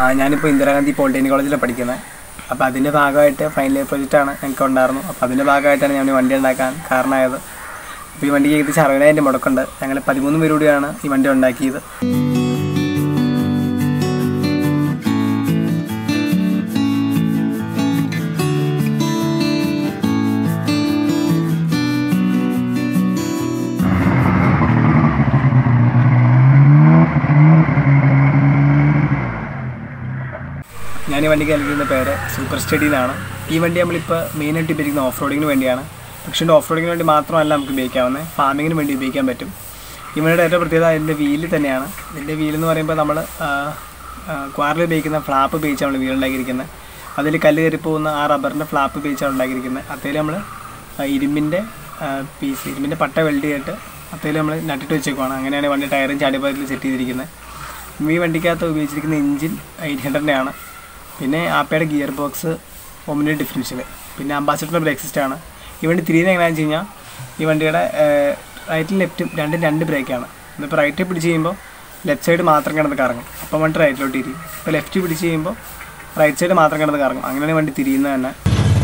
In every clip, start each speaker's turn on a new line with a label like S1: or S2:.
S1: ആ, ഞാനിപ്പോൾ ഇന്ദിരാഗാന്ധി പോളിടെക്നിക് കോളേജിലാണ് പഠിക്കുന്നത് അപ്പോൾ അതിൻ്റെ ഭാഗമായിട്ട് ഫൈനൽ ഇയർ പ്രൊജക്റ്റാണ് ഞങ്ങൾക്ക് ഉണ്ടായിരുന്നു അപ്പോൾ അതിൻ്റെ ഭാഗമായിട്ടാണ് ഞാൻ ഈ വണ്ടി ഉണ്ടാക്കാൻ കാരണമായത് അപ്പോൾ ഈ വണ്ടിക്ക് ഏകദേശം അറുപതിനായിരം മുടക്കുണ്ട് ഞങ്ങൾ പതിമൂന്ന് പേര് കൂടിയാണ് ഈ വണ്ടി ഉണ്ടാക്കിയത് ഞാൻ ഈ വണ്ടിക്ക് നൽകുന്ന പേര് സൂപ്പർ സ്റ്റഡി എന്നാണ് ഈ വണ്ടി നമ്മളിപ്പോൾ മെയിനായിട്ട് ഉപയോഗിക്കുന്ന ഓഫ് റോഡിങ്ങിന് വേണ്ടിയാണ് പക്ഷേ ഓഫ് റോഡിങ്ങിന് വേണ്ടി മാത്രമല്ല നമുക്ക് ഉപയോഗിക്കാവുന്നത് ഫാമിങ്ങിന് വേണ്ടി ഉപയോഗിക്കാൻ പറ്റും ഈ വണ്ടിയുടെ ഏറ്റവും പ്രത്യേകത അതിൻ്റെ വീല് തന്നെയാണ് ഇതിൻ്റെ വീൽ എന്ന് പറയുമ്പോൾ നമ്മൾ ക്വാറിൽ ഉപയോഗിക്കുന്ന ഫ്ലാപ്പ് ഉപയോഗിച്ചാണ് നമ്മൾ വീൽ ഉണ്ടാക്കിയിരിക്കുന്നത് അതിൽ കല്ല് കയറി പോകുന്ന ആ റബ്ബറിൻ്റെ ഫ്ലാപ്പ് ഉപയോഗിച്ചാണ് ഉണ്ടാക്കിയിരിക്കുന്നത് അതിൽ നമ്മൾ ഇരുമ്പിൻ്റെ പീസ് ഇരുമ്പിൻ്റെ പട്ട വെൽഡ് ചെയ്തിട്ട് അതിൽ നമ്മൾ നട്ടിട്ട് വെച്ചേക്കുവാണ് അങ്ങനെയാണ് വണ്ടി ടയറും ചാടിപ്പതിൽ സെറ്റ് ചെയ്തിരിക്കുന്നത് ഈ വണ്ടിക്കകത്ത് ഉപയോഗിച്ചിരിക്കുന്ന എഞ്ചിൻ എയ്റ്റ് ഹൺഡ്രഡിൻ്റെയാണ് പിന്നെ ആപ്പയുടെ ഗിയർ ബോക്സ് ഒമിനി ഡിഫറൻഷ്യൽ പിന്നെ അംബാസിഡറിൻ്റെ ബ്രേക്ക് സിസ്റ്റമാണ് ഈ വണ്ടി തിരിയുന്നത് എങ്ങനെയാണെന്ന് വെച്ച് കഴിഞ്ഞാൽ ഈ വണ്ടിയുടെ റൈറ്റും ലെഫ്റ്റും രണ്ടും രണ്ട് ബ്രേക്കാണ് ഇന്നിപ്പോൾ റൈറ്റ് പിടിച്ച് ചെയ്യുമ്പോൾ ലെഫ്റ്റ് സൈഡ് മാത്രം കിടന്ന് കറങ്ങും അപ്പം വണ്ടി റൈറ്റിലോട്ട് തിരിയും ഇപ്പോൾ ലെഫ്റ്റ് പിടിച്ച് ചെയ്യുമ്പോൾ റൈറ്റ് സൈഡ് മാത്രം കിടന്ന് കറങ്ങും അങ്ങനെയാണ് വണ്ടി തിരിയുന്നത് തന്നെ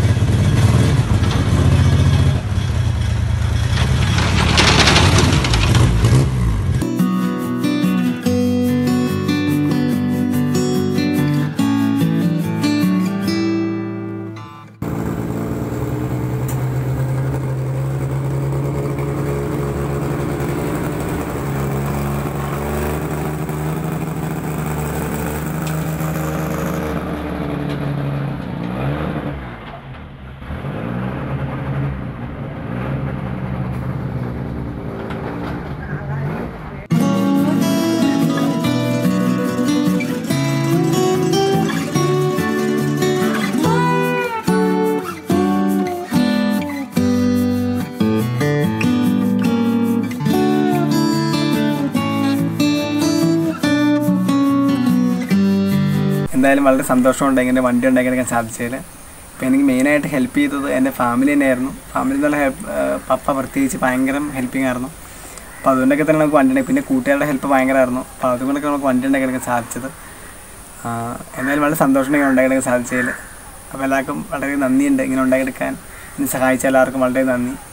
S1: എന്തായാലും വളരെ സന്തോഷമുണ്ട് ഇങ്ങനെ വണ്ടി ഉണ്ടാക്കിയെടുക്കാൻ സാധിച്ചതിൽ അപ്പോൾ എനിക്ക് മെയിനായിട്ട് ഹെൽപ്പ് ചെയ്തത് എൻ്റെ ഫാമിലി തന്നെയായിരുന്നു ഫാമിലി എന്നുള്ള ഹെൽപ്പ് പപ്പ പ്രത്യേകിച്ച് ഭയങ്കര ഹെൽപ്പിംഗ് ആയിരുന്നു അപ്പോൾ അതുകൊണ്ടൊക്കെ തന്നെ നമുക്ക് വണ്ടി ഉണ്ടാക്കി പിന്നെ കൂട്ടുകാരുടെ ഹെൽപ്പ് ഭയങ്കരമായിരുന്നു അപ്പോൾ അതുകൊണ്ടൊക്കെ നമുക്ക് വണ്ടി ഉണ്ടാക്കിയെടുക്കാൻ സാധിച്ചത് ആ, എന്തായാലും വളരെ സന്തോഷം ഇങ്ങനെ ഉണ്ടാക്കിയെടുക്കാൻ സാധിച്ചതിൽ അപ്പോൾ എല്ലാവർക്കും വളരെ നന്ദിയുണ്ട് ഇങ്ങനെ ഉണ്ടാക്കിയെടുക്കാൻ എന്നെ സഹായിച്ച എല്ലാവർക്കും വളരെ നന്ദി